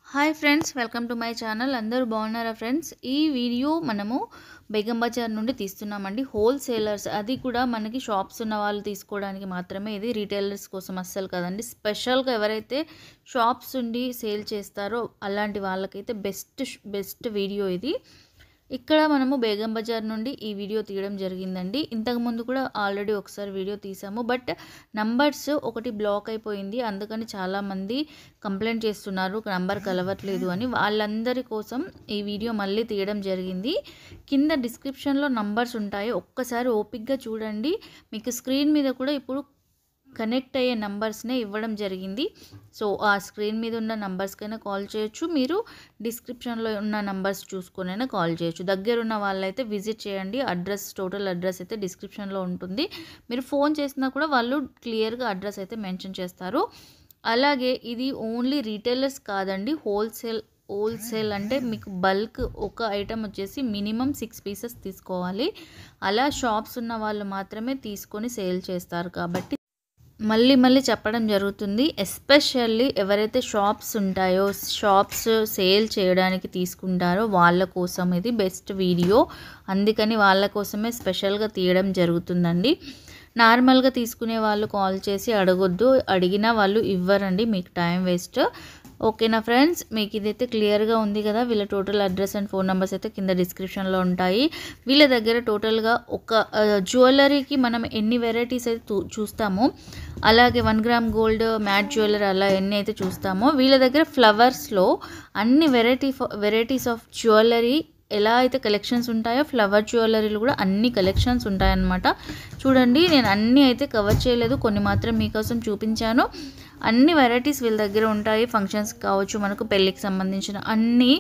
Hi friends welcome to my channel అందరూ బాగున్నారా friends ఈ వీడియో మనము బేగం బజార్ నుండి తీస్తున్నామండి హోల్సేలర్స్ అది కూడా మనకి షాప్స్ ఉన్న వాళ్ళు తీసుకోవడానికి మాత్రమే ఇది రీటైలర్స్ కోసం అస్సలు కదండి స్పెషల్గా ఎవరైతే షాప్స్ ఉండి సేల్ చేస్తారో అలాంటి వాళ్ళకైతే బెస్ట్ బెస్ట్ వీడియో ఇది ఇక్కడ మనము బేగం బజార్ నుండి ఈ వీడియో తీయడం జరిగిందండి ఇంతకుముందు కూడా ఆల్రెడీ ఒకసారి వీడియో తీసాము బట్ నంబర్స్ ఒకటి బ్లాక్ అయిపోయింది అందుకని చాలామంది కంప్లైంట్ చేస్తున్నారు నంబర్ కలవట్లేదు అని వాళ్ళందరి కోసం ఈ వీడియో మళ్ళీ తీయడం జరిగింది కింద డిస్క్రిప్షన్లో నంబర్స్ ఉంటాయి ఒక్కసారి ఓపిక్గా చూడండి మీకు స్క్రీన్ మీద కూడా ఇప్పుడు కనెక్ట్ అయ్యే నంబర్స్నే ఇవ్వడం జరిగింది సో ఆ స్క్రీన్ మీద ఉన్న నంబర్స్కైనా కాల్ చేయొచ్చు మీరు డిస్క్రిప్షన్లో ఉన్న నంబర్స్ చూసుకొనైనా కాల్ చేయొచ్చు దగ్గర ఉన్న వాళ్ళైతే విజిట్ చేయండి అడ్రస్ టోటల్ అడ్రస్ అయితే డిస్క్రిప్షన్లో ఉంటుంది మీరు ఫోన్ చేసినా కూడా వాళ్ళు క్లియర్గా అడ్రస్ అయితే మెన్షన్ చేస్తారు అలాగే ఇది ఓన్లీ రీటైలర్స్ కాదండి హోల్సేల్ హోల్సేల్ అంటే మీకు బల్క్ ఒక ఐటమ్ వచ్చేసి మినిమం సిక్స్ పీసెస్ తీసుకోవాలి అలా షాప్స్ ఉన్న వాళ్ళు మాత్రమే తీసుకొని సేల్ చేస్తారు కాబట్టి మళ్ళీ మళ్ళీ చెప్పడం జరుగుతుంది ఎస్పెషల్లీ ఎవరైతే షాప్స్ ఉంటాయో షాప్స్ సేల్ చేయడానికి తీసుకుంటారో వాళ్ళ కోసం ఇది బెస్ట్ వీడియో అందుకని వాళ్ళ కోసమే స్పెషల్గా తీయడం జరుగుతుందండి నార్మల్గా తీసుకునే వాళ్ళు కాల్ చేసి అడగొద్దు అడిగినా వాళ్ళు ఇవ్వరండి మీకు టైం వేస్ట్ ఓకేనా ఫ్రెండ్స్ మీకు ఇదైతే క్లియర్గా ఉంది కదా వీళ్ళ total address and phone numbers అయితే కింద డిస్క్రిప్షన్లో ఉంటాయి వీళ్ళ దగ్గర టోటల్గా ఒక జ్యువెలరీకి మనం ఎన్ని వెరైటీస్ అయితే చూస్తామో అలాగే one gram gold matte jewellery అలా ఎన్ని అయితే చూస్తామో వీళ్ళ దగ్గర ఫ్లవర్స్లో అన్ని వెరైటీ వెరైటీస్ ఆఫ్ జ్యువెలరీ ఎలా అయితే కలెక్షన్స్ ఉంటాయో ఫ్లవర్ జ్యువెలరీలు కూడా అన్ని కలెక్షన్స్ ఉంటాయన్నమాట చూడండి నేను అన్నీ అయితే కవర్ చేయలేదు కొన్ని మాత్రం మీకోసం చూపించాను అన్ని వెరైటీస్ వీళ్ళ దగ్గర ఉంటాయి ఫంక్షన్స్ కావచ్చు మనకు పెళ్ళికి సంబంధించిన అన్ని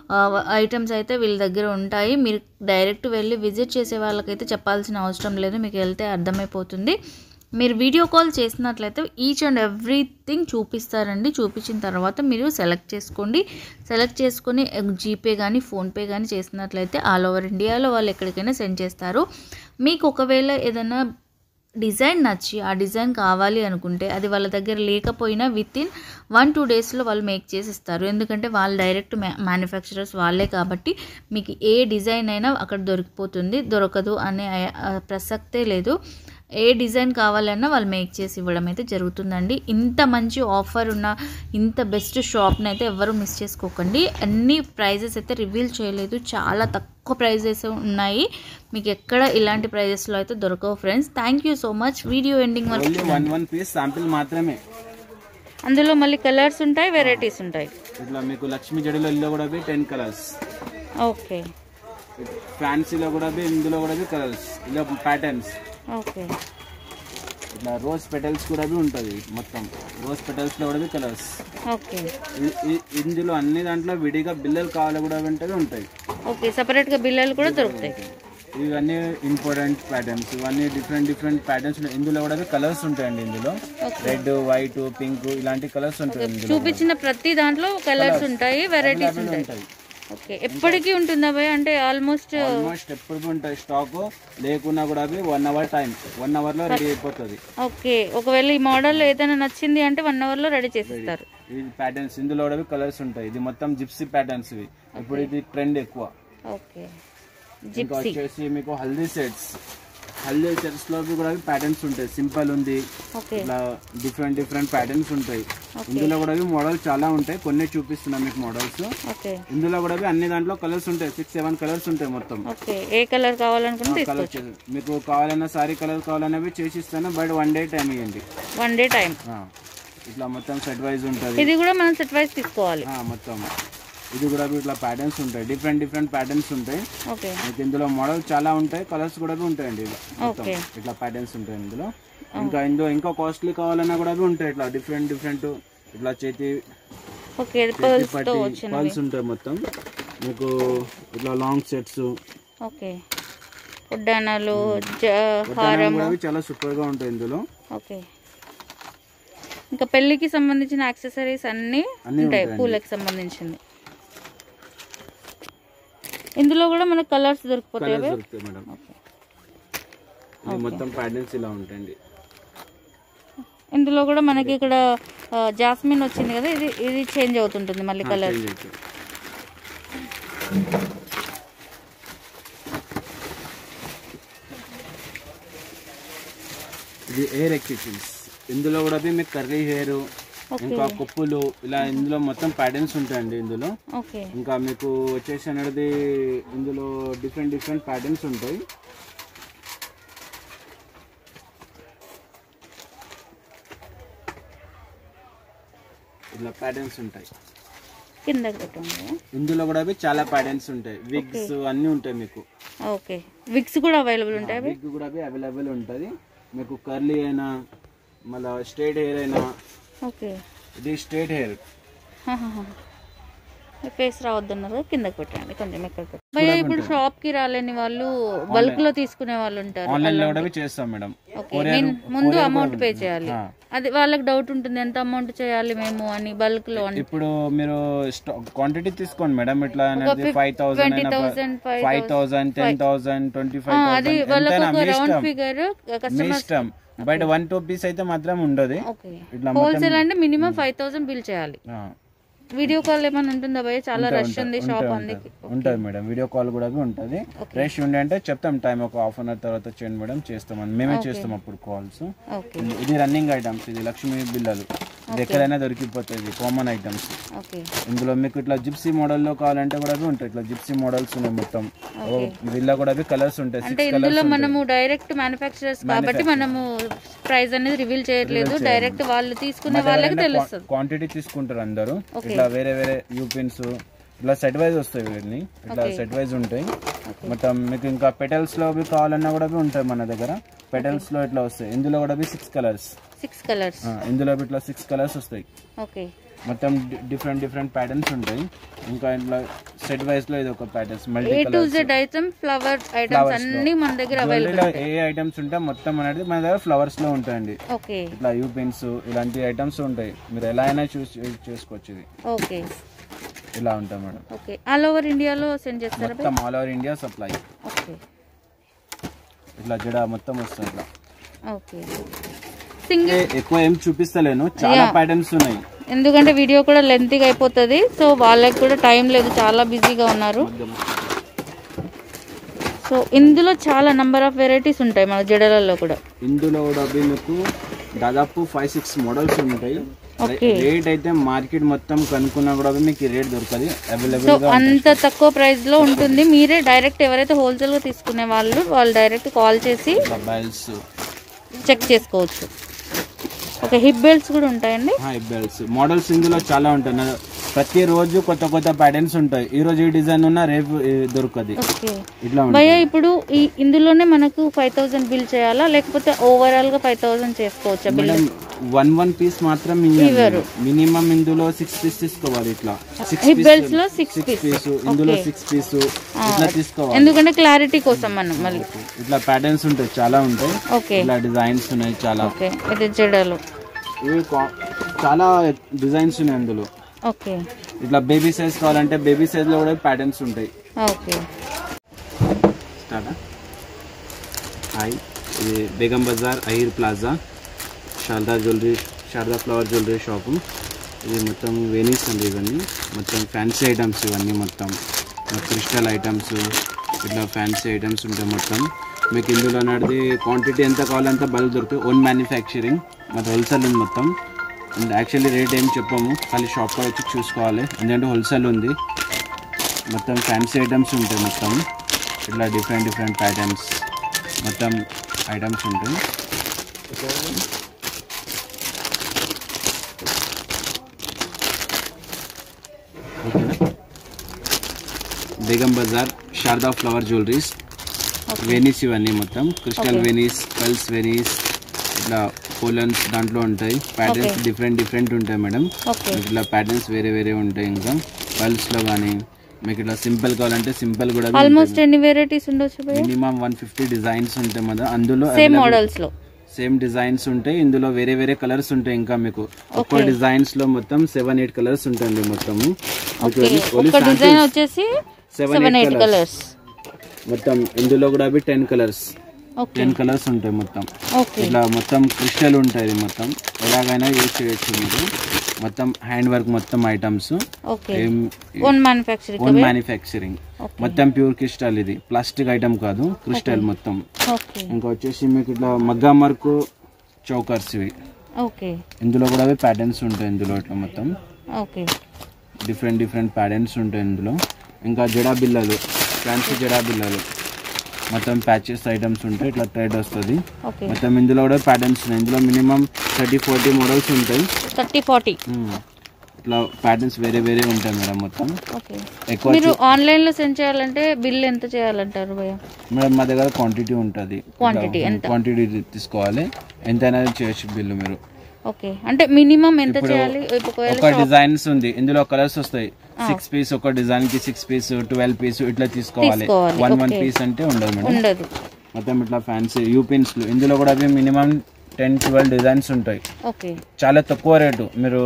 ఐటమ్స్ అయితే వీళ్ళ దగ్గర ఉంటాయి మీరు డైరెక్ట్ వెళ్ళి విజిట్ చేసే వాళ్ళకైతే చెప్పాల్సిన అవసరం లేదు మీకు వెళ్తే అర్థమైపోతుంది మీరు వీడియో కాల్ చేసినట్లయితే ఈచ్ అండ్ ఎవ్రీథింగ్ చూపిస్తారండి చూపించిన తర్వాత మీరు సెలెక్ట్ చేసుకోండి సెలెక్ట్ చేసుకొని జీపే కానీ ఫోన్పే కానీ చేసినట్లయితే ఆల్ ఓవర్ ఇండియాలో వాళ్ళు ఎక్కడికైనా సెండ్ చేస్తారు మీకు ఒకవేళ ఏదైనా డిజైన్ నచ్చి ఆ డిజైన్ కావాలి అనుకుంటే అది వాళ్ళ దగ్గర లేకపోయినా విత్ ఇన్ వన్ టూ డేస్లో వాళ్ళు మేక్ చేసి ఇస్తారు ఎందుకంటే వాళ్ళు డైరెక్ట్ మ్యానుఫ్యాక్చరర్స్ వాళ్ళే కాబట్టి మీకు ఏ డిజైన్ అయినా అక్కడ దొరికిపోతుంది దొరకదు అనే ప్రసక్తే లేదు ఏ డిజైన్ కావాలన్నా వాళ్ళు మేక్ చేసి ఇవ్వడం అయితే జరుగుతుందండి ఇంత మంచి ఆఫర్ ఉన్న ఇంత బెస్ట్ షాప్ని అయితే ఎవరు మిస్ చేసుకోకండి అన్ని ప్రైజెస్ అయితే రివీల్ చేయలేదు చాలా తక్కువ ప్రైజెస్ ఉన్నాయి మీకు ఎక్కడ ఇలాంటి ప్రైజెస్లో అయితే దొరకవు friends thank you so much video ending వరకు only one one piece sample మాత్రమే అందులో మళ్ళీ కలర్స్ ఉంటాయి వెరైటీస్ ఉంటాయి ఇట్లా మీకు లక్ష్మీ జడిలో ఇందులో కూడా టెన్ కలర్స్ ఓకే ఫ్యాన్సీలో కూడా ఇందులో కూడా కలర్స్ ఇలా ప్యాటర్న్స్ ఓకే ఇట్లా రోజ్ పెటల్స్ కూడా ఉంటుంది మొత్తం రోజ్ పెటల్స్ లో కూడా కలర్స్ ఓకే ఇందులో అన్ని దాంట్లో విడిగా బిల్లలు కావాలి కూడా ఉంటుంది ఉంటాయి ఓకే సపరేట్గా బిల్లలు కూడా దొరుకుతాయి ఇవన్నీ ఇంపార్టెంట్ ప్యాటర్న్స్ ఇవన్నీ డిఫరెంట్ డిఫరెంట్ ప్యాటర్న్స్ ఇందులో కూడా కలర్స్ ఉంటాయండి ఇందులో రెడ్ వైట్ పింక్ ఇలాంటి కలర్స్ ఉంటాయి ఇందులో చూపించిన ప్రతి దాంట్లో కలర్స్ ఉంటాయి వెరైటీస్ ఉంటాయి ఉంటాయి ఓకే ఎప్పటికీ ఉంటుందా భయ్ అంటే ఆల్మోస్ట్ ఆల్మోస్ట్ ఎప్పుడు ఉంటాయి స్టాక్ లేకున్నా కూడా అవి one hour time one hour లో రెడీ అయిపోతుంది ఓకే ఒకవేళ ఈ మోడల్ ఏదైనా నచ్చింది అంటే వన్ అవర్ లో రెడీ చేసిస్తారు ఈ ప్యాటర్న్స్ ఇందులో కూడా కలర్స్ ఉంటాయి ఇది మొత్తం జిప్సీ ప్యాటర్న్స్ ఇవి ఇప్పుడు ఇది ట్రెండ్ ఎక్కువ ఓకే ఇంకా వచ్చేసి మీకు హల్దీ సెట్స్ హల్దీ సెట్స్ లో కూడా ప్యాటర్న్స్ ఉంటాయి సింపుల్ ఉంది ఓకే ఇట్లా డిఫరెంట్ డిఫరెంట్ ప్యాటర్న్స్ ఉంటాయి ఇందులో కూడా మోడల్స్ చాలా ఉంటాయి కొన్ని చూపిస్తున్నా మీకు మోడల్స్ ఓకే ఇందులో కూడా అన్ని దాంట్లో కలర్స్ ఉంటాయి సిక్స్ సెవెన్ కలర్స్ ఉంటాయి మొత్తం ఓకే ఏ కలర్ కావాలనుకుంటే కలర్ మీకు కావాలన్నా సారీ కలర్ కావాలన్నా చేసి ఇస్తాను బట్ వన్ డే టైం ఇవ్వండి వన్ డే టైం ఆ, ఇట్లా మొత్తం సెట్ వైజ్ ఉంటుంది ఇది కూడా మనం సెట్ వైజ్ తీసుకోవాలి ఆ, మొత్తం ఇది కూడా ఇట్లా ప్యాటర్న్స్ ఉంటాయి డిఫరెంట్ డిఫరెంట్ ప్యాటర్న్స్ ఉంటాయి ఓకే మీకు ఇందులో మోడల్ చాలా ఉంటాయి కలర్స్ కూడా ఉంటాయండి ఇలా మొత్తం ఓకే ఇట్లా ప్యాటర్న్స్ ఉంటాయి ఇందులో ఇంకా ఇందులో ఇంకా కాస్ట్లీ కావాలన్నా కూడా ఉంటాయి ఇట్లా డిఫరెంట్ డిఫరెంట్ ఇట్లా చేతి ఓకే పర్ల్స్ తో పట్టి వచ్చినవి పల్స్ ఉంటాయి మొత్తం మీకు ఇట్లా లాంగ్ సెట్స్ ఓకే ఉడ్డానాలు జ- హారం కూడా అవి చాలా సూపర్ గా ఉంటాయి ఇందులో ఓకే ఇంకా పెళ్ళికి సంబంధించిన యాక్సెసరీస్ అన్నీ అన్నీ ఉంటాయి ఉంటాయండి. పూలకి సంబంధించింది ఇందులో కూడా మనకు కలర్స్ దొరికిపోతాయి కలర్స్ దొరుకుతాయి మేడం ఓకే ఇది మొత్తం ప్యాటర్న్స్ ఇలా ఉంటాయండి ఇందులో కూడా మనకి ఇక్కడ జాస్మిన్ వచ్చింది కదా ఇది ఇది చేంజ్ అవుతుంటుంది మళ్ళీ కలర్ చేంజ్ అవుతుంది. ఇది హెయిర్ ఎక్స్టెన్షన్స్ ఇందులో కూడా బి మీకు కర్రీ హెయిర్ ఇంకా కొప్పులు ఇలా ఇందులో మొత్తం ప్యాటర్న్స్ ఉంటాయండి ఇందులో ఓకే ఇంకా మీకు వచ్చేసి అనేది ఇందులో డిఫరెంట్ డిఫరెంట్ ప్యాటర్న్స్ ఉంటాయి ఇలా ప్యాటర్న్స్ ఉంటాయి కిందకి పెట్టండి ఇందులో కూడా అవి చాలా ప్యాటర్న్స్ ఉంటాయి విగ్స్ అన్నీ ఉంటాయి మీకు ఓకే విక్స్ కూడా అవైలబుల్ ఉంటాయి అవి విగ్ కూడా అవి అవైలబుల్ ఉంటుంది మీకు కర్లీ అయినా మళ్ళీ స్ట్రైట్ హెయిర్ అయినా ఓకే ఇది స్ట్రైట్ హెయిర్ ఫేస్ రావద్దన్నారు కిందకి పెట్టండి కొంచెం ఎక్కడ పెట్టండి భయ్యా ఇప్పుడు షాప్ కి రాలేని వాళ్ళు బల్క్ లో తీసుకునే వాళ్ళు ఉంటారు ఆన్లైన్ లో కూడా అవి చేస్తాం మేడం ఓకే నేను ముందు అమౌంట్ పే చేయాలి అది వాళ్ళకి డౌట్ ఉంటుంది ఎంత అమౌంట్ చేయాలి మేము అని బల్క్ లో అని ఇప్పుడు మీరు క్వాంటిటీ తీసుకోండి మేడం ఇట్లా అనేది ఫైవ్ థౌసండ్ అయినా five thousand ten thousand twenty five అది వాళ్ళకి ఒక రౌండ్ ఫిగర్ మీ ఇష్టం బట్ వన్ టూ పీస్ అయితే మాత్రం ఉండదు ఓకే ఇట్లా హోల్సేల్ అంటే మినిమం ఫైవ్ థౌసండ్ బిల్ చేయాలి ఆ, వీడియో కాల్ ఏమైనా ఉంటుందా భయ్య చాలా రష్ ఉంది షాప్ అందుకే ఉంటుంది మేడం వీడియో కాల్ కూడా ఉంటుంది ఫ్రెష్ ఉండే అంటే చెప్తాం టైం ఒక హాఫ్ అన్ అవర్ తర్వాత చేయండి మేడం చేస్తాం అని మేమే చేస్తాం అప్పుడు కాల్స్ ఓకే ఇది రన్నింగ్ ఐటమ్స్ ఇది లక్ష్మీ బిల్లలు ఇది ఎక్కడైనా దొరికిపోతుంది కామన్ ఐటమ్స్ ఓకే ఇందులో మీకు ఇట్లా జిప్సీ మోడల్లో కావాలంటే కూడా అవి ఉంటాయి ఇట్లా జిప్సీ మోడల్స్ ఉన్నాయి మొత్తం వీళ్ళ కూడా అవి కలర్స్ ఉంటాయి అంటే సిక్స్ ఇందులో కలర్స్ మనము డైరెక్ట్ మ్యానుఫ్యాక్చరర్స్ కాబట్టి మనము ప్రైస్ అనేది రివీల్ చేయట్లేదు డైరెక్ట్ వాళ్ళు తీసుకునే వాళ్ళకి తెలుస్తుంది క్వాంటిటీ తీసుకుంటారు అందరూ ఇట్లా వేరే వేరే యూపిన్స్ ఇట్లా సెట్ వైజ్ వస్తాయి వీటిని ఇట్లా సెట్ వైజ్ ఉంటాయి మొత్తం మీకు ఇంకా పెటల్స్ లో అవి కావాలన్నా కూడా అవి ఉంటాయి మన దగ్గర పెటల్స్ లో ఇట్లా వస్తాయి ఇందులో కూడా అవి సిక్స్ కలర్స్ సిక్స్ కలర్స్ ఇందులో అవి ఇట్లా సిక్స్ కలర్స్ వస్తాయి ఓకే మొత్తం డిఫరెంట్ డిఫరెంట్ ప్యాటర్న్స్ ఉంటాయి ఇంకా ఇట్లా సెట్ వైజ్ లో ఇది ఒక patterns multi A to Z item flower items అన్ని మన దగ్గర అవైలబుల్ జ్యువెలరీలో ఏ ఐటమ్స్ ఉంటాయి మొత్తం అనేది మన దగ్గర ఫ్లవర్స్ లో ఉంటాయండి ఓకే ఇట్లా యూ పెన్స్ ఇలాంటి ఐటమ్స్ ఉంటాయి మీరు ఎలా అయినా చూస్ చేసుకోవచ్చు ఇది ఓకే ఇలా ఉంటాయి మేడం ఓకే ఆల్ ఓవర్ ఇండియాలో సెండ్ చేస్తారా మొత్తం all over India supply okay ఇట్లా జడ మొత్తం వస్తుంది ఇట్లా ఓకే సింగిల్ ఏ- ఎక్కువ ఏం చూపిస్తలేను చాలా ప్యాటర్న్స్ ఉన్నాయి ఎందుకంటే వీడియో కూడా లెంతీగా అయిపోతుంది సో వాళ్ళకి కూడా టైం లేదు చాలా బిజీగా ఉన్నారు సో ఇందులో చాలా నంబర్ ఆఫ్ వెరైటీస్ ఉంటాయి మన జడలలో కూడా ఇందులో కూడా అవి మీకు దాదాపు ఫైవ్ సిక్స్ మోడల్స్ ఉంటాయి Okay. రేట్ అయితే మార్కెట్ మొత్తం కనుక్కున్నా కూడా అవి మీకు రేట్ దొరకదు సో అవైలబుల్ గా అంత తక్కువ ప్రైస్ లో ఉంటుంది మీరే డైరెక్ట్ ఎవరైతే హోల్సేల్ గా తీసుకునే వాళ్ళు వాళ్ళు డైరెక్ట్ కాల్ చేసి బెల్ట్స్ చెక్ చేసుకోవచ్చు ఓకే హిప్ బెల్ట్స్ కూడా ఉంటాయండి బెల్ట్స్ మోడల్స్ ఇందులో చాలా ఉంటాయి నా- ప్రతి రోజు కొత్త కొత్త ప్యాటర్న్స్ ఉంటాయి ఈ రోజు ఈ డిజైన్ ఉన్నా రేపు ఈ దొరకదు ఓకే ఇట్లా ఉంటాయి భయ్య ఇప్పుడు ఈ ఇందులోనే మనకు ఫైవ్ థౌసండ్ బిల్ చేయాలా లేకపోతే ఓవరాల్ గా ఫైవ్ థౌసండ్ చేసుకోవచ్చా bill madam one one piece మాత్రం మినిమం ఇందులో సిక్స్ పీస్ తీసుకోవాలి ఇట్లా సిక్స్ హిప్ బెల్ట్స్ లో సిక్స్ సిక్స్ పీస్ ఇందులో సిక్స్ పీస్ ఇట్లా తీసుకోవాలి ఎందుకంటే క్లారిటీ కోసం మనం మళ్ళీ ఇట్లా ప్యాటర్న్స్ ఉంటాయి చాలా ఉంటాయి ఓకే ఇట్లా డిజైన్స్ ఉన్నాయి చాలా ఓకే ఇది జడలు ఇవి కా- చాలా డిజైన్స్ ఉన్నాయి అందులో ఓకే ఇట్లా బేబీ సైజ్ కావాలంటే బేబీ సైజ్ లో కూడా ప్యాటర్న్స్ ఉంటాయి ఓకే స్టార్ట్ హాయ్ ఇది Begum Bazaar Ahir plaza Sharada jewellery Sharada flower jewellery shop ఇది మొత్తం వెనీస్ అండి ఇవన్నీ మొత్తం ఫ్యాన్సీ ఐటమ్స్ ఇవన్నీ మొత్తం క్రిస్టల్ ఐటమ్స్ ఇట్లా ఫ్యాన్సీ ఐటమ్స్ ఉంటాయి మొత్తం మీకు ఇందులో అనేది క్వాంటిటీ ఎంత కావాలంత బల్క్ దొరుకుతాయి ఓన్ మ్యానుఫ్యాక్చరింగ్ మాది హోల్సేల్ ఉంది మొత్తం అండ్ యాక్చువల్లీ రేట్ ఏం చెప్పాము ఖాళీ షాప్లో వచ్చి చూసుకోవాలి ఎందుకంటే హోల్సేల్ ఉంది మొత్తం ఫ్యాన్సీ ఐటమ్స్ ఉంటాయి మొత్తం ఇట్లా డిఫరెంట్ డిఫరెంట్ ప్యాటర్న్స్ మొత్తం ఐటమ్స్ ఉంటాయి ఓకేనా బేగం బజార్ శారదా ఫ్లవర్ జ్యువెలరీస్ వెనీస్ ఇవన్నీ మొత్తం క్రిస్టల్ వెనీస్ పల్స్ వెనీస్ ఇట్లా పోలన్స్ దాంట్లో ఉంటాయి ప్యాటర్న్స్ డిఫరెంట్ డిఫరెంట్ ఉంటాయి మేడం ఓకే మీకు ఇట్లా ప్యాటర్న్స్ వేరే వేరే ఉంటాయి ఇంకా పల్స్ లో కానీ మీకు ఇట్లా సింపుల్ కావాలంటే సింపుల్ కూడా ఆల్మోస్ట్ ఎన్ని వెరైటీస్ ఉండొచ్చు భయ్య మినిమం వన్ ఫిఫ్టీ డిజైన్స్ ఉంటాయి మన అందులో సేమ్ మోడల్స్ లో సేమ్ డిజైన్స్ ఉంటాయి ఇందులో వేరే వేరే కలర్స్ ఉంటాయి ఇంకా మీకు ఒక్కో డిజైన్స్ లో మొత్తం సెవెన్ ఎయిట్ కలర్స్ ఉంటాయండి మొత్తం ఒక డిజైన్ వచ్చేసి seven seven eight eight colours colours మొత్తం ఇందులో కూడా అవి ten colours okay ten colours ఉంటాయి మొత్తం ఓకే ఇట్లా మొత్తం క్రిస్టల్ ఉంటుంది మొత్తం ఎలాగైనా యూజ్ చేయొచ్చు మీరు మొత్తం హ్యాండ్ వర్క్ మొత్తం ఐటమ్స్ ఓకే ఏం own manufacturing own manufacturing okay మొత్తం ప్యూర్ క్రిస్టల్ ఇది ప్లాస్టిక్ ఐటమ్ కాదు క్రిస్టల్ మొత్తం ఓకే ఇంకా వచ్చేసి మీకు ఇట్లా మగ్గా మర్కు చౌకర్స్ ఇవి ఓకే ఇందులో కూడా అవి ప్యాటర్న్స్ ఉంటాయి ఇందులో ఇట్లా మొత్తం ఓకే డిఫరెంట్ డిఫరెంట్ ప్యాటర్న్స్ ఉంటాయి ఇందులో ఇంకా జడా బిల్లలు ఫ్యాన్సీ జడా బిల్లలు మొత్తం ప్యాచెస్ ఐటమ్స్ ఉంటాయి ఇట్లా థ్రెడ్ వస్తుంది ఓకే మొత్తం ఇందులో కూడా ప్యాటర్న్స్ ఉన్నాయి ఇందులో మినిమం థర్టీ ఫార్టీ మోడల్స్ ఉంటాయి థర్టీ ఫార్టీ మ్మ్. ఇట్లా ప్యాటర్న్స్ వేరే వేరే ఉంటాయి మేడం మొత్తం ఓకే ఎక్కువ మీరు ఆన్లైన్లో సెండ్ చేయాలంటే బిల్ ఎంత చేయాలంటారు భయ్య మేడం మా దగ్గర క్వాంటిటీ ఉంటుంది Quantity ఎంత? క్వాంటిటీ తీసుకోవాలి ఎంతైనా చేయొచ్చు బిల్లు మీరు ఓకే అంటే మినిమం ఎంత ఇప్పుడు చేయాలి ఒకవేళ ఒక డిజైన్స్ ఉంది ఇందులో కలర్స్ వస్తాయి సిక్స్ పీస్ ఒక డిజైన్ కి సిక్స్ పీస్ ట్వెల్వ్ పీస్ ఇట్లా తీసుకోవాలి తీసుకోవాలి, వన్ వన్ okay. పీస్ అంటే ఉండదు మేడం ఉండదు మొత్తం ఇట్లా ఫ్యాన్సీ యూ పిన్స్ ఇందులో కూడా అవి మినిమం టెన్ ట్వెల్వ్ డిజైన్స్ ఉంటాయి ఓకే చాలా తక్కువ రేటు మీరు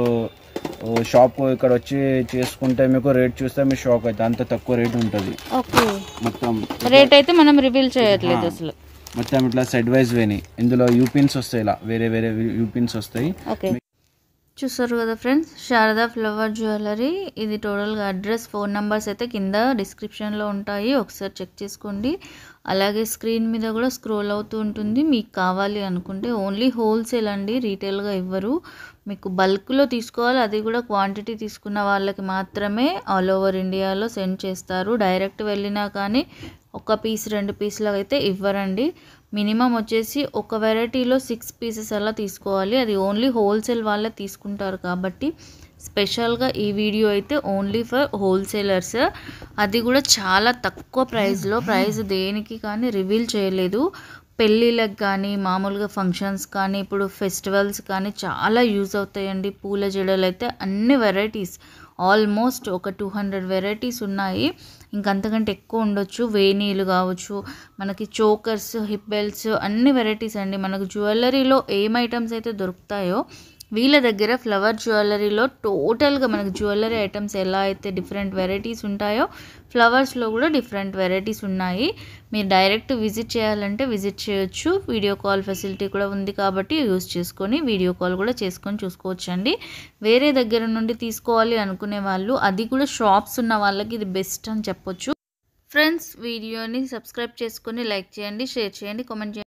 షాప్ ఇక్కడ వచ్చి చేసుకుంటే మీకు రేట్ చూస్తే మీరు షాక్ అవుతుంది అంత తక్కువ రేట్ ఉంటుంది ఓకే మొత్తం రేట్ అయితే మనం రివీల్ చేయట్లేదు అసలు మొత్తం ఇట్లా సెడ్ వైజ్ వేని ఇందులో యూపిన్స్ వస్తాయి ఇలా వేరే వేరే యూపిన్స్ వస్తాయి ఓకే చూస్తారు కదా ఫ్రెండ్స్ శారదా ఫ్లవర్ జ్యువెలరీ ఇది టోటల్గా అడ్రస్ ఫోన్ నెంబర్స్ అయితే కింద డిస్క్రిప్షన్లో ఉంటాయి ఒకసారి చెక్ చేసుకోండి అలాగే స్క్రీన్ మీద కూడా స్క్రోల్ అవుతూ ఉంటుంది మీకు కావాలి అనుకుంటే ఓన్లీ హోల్సేల్ అండి రీటైల్గా ఇవ్వరు మీకు బల్క్లో తీసుకోవాలి అది కూడా క్వాంటిటీ తీసుకున్న వాళ్ళకి మాత్రమే ఆల్ ఓవర్ ఇండియాలో సెండ్ చేస్తారు డైరెక్ట్ వెళ్ళినా కానీ ఒక పీస్ రెండు పీస్లు అయితే ఇవ్వరండి మినిమం వచ్చేసి ఒక వెరైటీలో సిక్స్ పీసెస్ అలా తీసుకోవాలి అది ఓన్లీ హోల్సేల్ వాళ్ళే తీసుకుంటారు కాబట్టి స్పెషల్గా ఈ వీడియో అయితే ఓన్లీ ఫర్ హోల్సేలర్స్ అది కూడా చాలా తక్కువ ప్రైస్లో ప్రైస్ దేనికి కానీ రివీల్ చేయలేదు పెళ్ళిళ్ళకి కానీ మామూలుగా ఫంక్షన్స్ కానీ ఇప్పుడు ఫెస్టివల్స్ కానీ చాలా యూజ్ అవుతాయండి పూల జడలు అయితే అన్ని వెరైటీస్ ఆల్మోస్ట్ ఒక టూ హండ్రెడ్ వెరైటీస్ ఉన్నాయి ఇంకంతకంటే ఎక్కువ ఉండొచ్చు వేణీలు కావచ్చు మనకి చోకర్స్ హిప్ బెల్ట్స్ అన్ని వెరైటీస్ అండి మనకు జ్యువెలరీలో ఏం ఐటమ్స్ అయితే దొరుకుతాయో వీళ్ళ దగ్గర ఫ్లవర్ జ్యువెలరీలో టోటల్గా మనకు జ్యువెలరీ ఐటమ్స్ ఎలా అయితే డిఫరెంట్ వెరైటీస్ ఉంటాయో ఫ్లవర్స్లో కూడా డిఫరెంట్ వెరైటీస్ ఉన్నాయి మీరు డైరెక్ట్ విజిట్ చేయాలంటే విజిట్ చేయొచ్చు వీడియో కాల్ ఫెసిలిటీ కూడా ఉంది కాబట్టి యూస్ చేసుకొని వీడియో కాల్ కూడా చేసుకొని చూసుకోవచ్చండి వేరే దగ్గర నుండి తీసుకోవాలి అనుకునే వాళ్ళు అది కూడా షాప్స్ ఉన్న వాళ్ళకి ఇది బెస్ట్ అని చెప్పొచ్చు ఫ్రెండ్స్ వీడియోని సబ్స్క్రైబ్ చేసుకొని లైక్ చేయండి షేర్ చేయండి కామెంట్ చేయండి